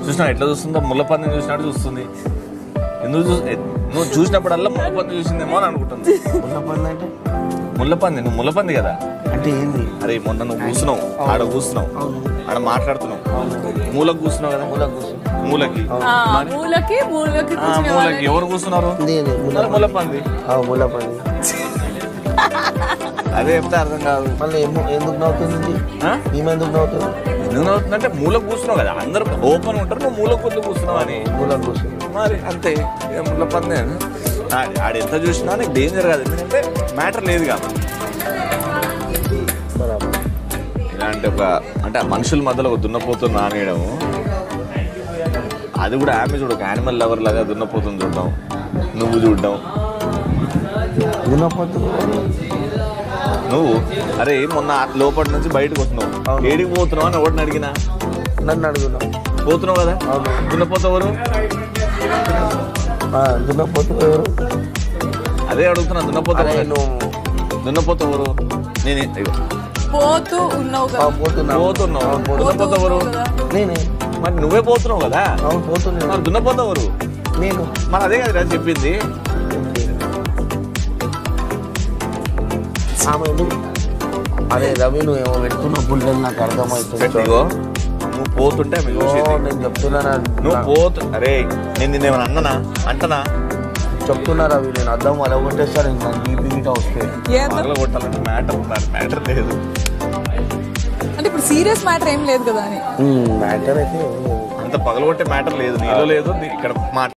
చూసినా ఎట్లా చూస్తుందో ముళ్ళపందిని చూసినట్టు చూస్తుంది ఎందుకు చూ ఎ- నువ్వు చూసినప్పుడల్లా ముళ్ళపంది చూసిందేమో అని అనుకుంటుంది ఉన్నపల్లి అంటే ముళ్ళపంది నువ్వు ముళ్ళపంది కదా అంటే ఏంది అరే మొన్న నువ్వు కూర్చున్నావు ఆడ కూర్చున్నావు ఆడ మాట్లాడుతున్నావు మూలకు కూర్చున్నావు కదా మూల కూర్చుని మూలకి ఆ, మూలకి మూలకి ఆ, కూర్చునే మూలకి వాళ్ళని ఎవరు కూర్చున్నారు నేను మూల మరి ముళ్ళపంది ముల్లపల్లి అదే చెప్తే అర్థం కాదు మళ్ళీ ఏమో ఎందుకు నవ్వుతుంది ఆ? ఈమె ఎందుకు నవ్వుతుంది ఎందుకు అవుతుందంటే మూలకు కూర్చున్నావు కదా అందరూ ఓపెన్ ఉంటారు నువ్వు మూలకు కూర్చు కూర్చున్నావు అని మూల కూర్చుని మరి అంతే ఏ ముళ్ళపంది ఆడ ఎంత చూసినా నీకు డేంజర్ కాదు ఎందుకంటే మ్యాటర్ లేదు కాబట్టి బరాబర్ ఇలాంటి ఒక అంటే ఆ మనుషుల మధ్యలో ఒక దున్నపోతుని నానేయడం అది కూడా ఆమె చూడు ఒక యానిమల్ లవర్ లాగా దున్నపోతుని చూడడం నువ్వు చూడడం దున్నపోతుంది నువ్వు అరే మొన్న లోపటి నుంచి బయటకు వస్తున్నావు అవును. ఏడికి పోతున్నావు అని ఒకటిని అడిగినా నన్ను అడుగునా పోతున్నావు కదా అవును. దున్నపోతావరు దున్నపోతు ఎవరు అదే అడుగుతున్నా దున్నపోతా అరే నువ్వు దున్నపోతావరు నేను ఇగో, పోతూ ఉన్నావు ఆ, కదా పోతున్నావు పోతున్నావు ఆ, పోతున్నా. పోతూ దున్నపోతావరు ఉన్నావు కదా. నేనే మరి నువ్వే పోతున్నావు కదా అవును పోతున్నాను మరి దున్నపోతావరు నేను మరి అదే కదా చెప్పింది ఆమె ఎందుకు అరే రవి నువ్వు ఏమో పెట్టుకున్న పుల్లలు నాకు అర్థమవుతుంది ఇగో నువ్వు పోతుంటే ఆమె ఓ, చూసేది నేను చెప్తున్నాను నువ్వు పోతు అరే నేను నిన్న ఏమైనా అన్ననా అంటనా చెప్తున్నా రవి నేను అర్థం అలా కొట్టేస్తాను ఇంకా బీపీ గిట వస్తే ఏందో పగల కొట్టాలంటే మ్యాటర్ మ్యాటర్ లేదు అంటే ఇప్పుడు సీరియస్ మ్యాటర్ ఏం లేదు కదా అని మ్యాటర్ అయితే ఏం లేదు. అంత పగలగొట్టే మ్యాటర్ లేదు నీలో లేదు నీ- ఇక్కడ మా